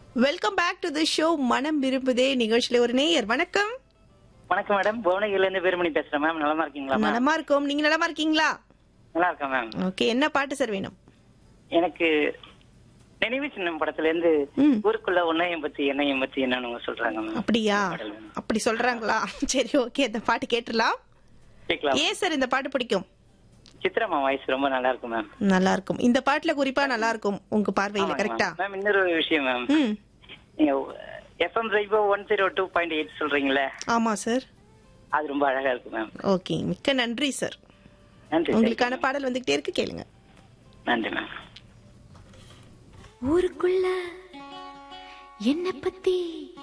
Welcome back to the show Manam Virumbuthe நிகழ்ச்சியில ஒரு நேயர் வணக்கம் வணக்கம் மேடம் புவனகிரில இருந்து பேருமணி பேசுறேன் மேம் நலமா இருக்கீங்களா மேம் நலமா இருக்கோம் நீங்க நலமா இருக்கீங்களா நல்லா இருக்கேன் மேம் ஓகே என்ன பாட்டு சார் வேணும் எனக்கு நினைவு சின்னம் படத்துல இருந்து ம். ஊருக்குள்ள உன்னையும் பத்தி என்னையும் பத்தி என்னன்னு சொல்றாங்க மேம் அப்படியா பாடல் வேணும். அப்படி சொல்றாங்களா சரி ஓகே இந்த பாட்டு கேட்டுடலாம் கேட்கலாம் ஏன் சார் இந்த பாட்டு பிடிக்கும் சித்ராமா வாய்ஸ் ரொம்ப நல்லா இருக்கும் மேம் நல்லா இருக்கும் இந்த பாட்டுல குறிப்பா நல்லா இருக்கும் உங்க பார்வையில கரெக்டா மேம் இன்னொரு விஷயம் மேம் ம் நீங்க FM rainbow one zero two point eight சொல்றீங்களே ஆமா சார் அது ரொம்ப அழகா இருக்கு மேம் ஓகே மிக்க நன்றி சார் நன்றி உங்களுக்கான பாடல் வந்துகிட்டே இருக்கு கேளுங்க நன்றி மேம் ஊருக்குள்ள என்ன பத்தி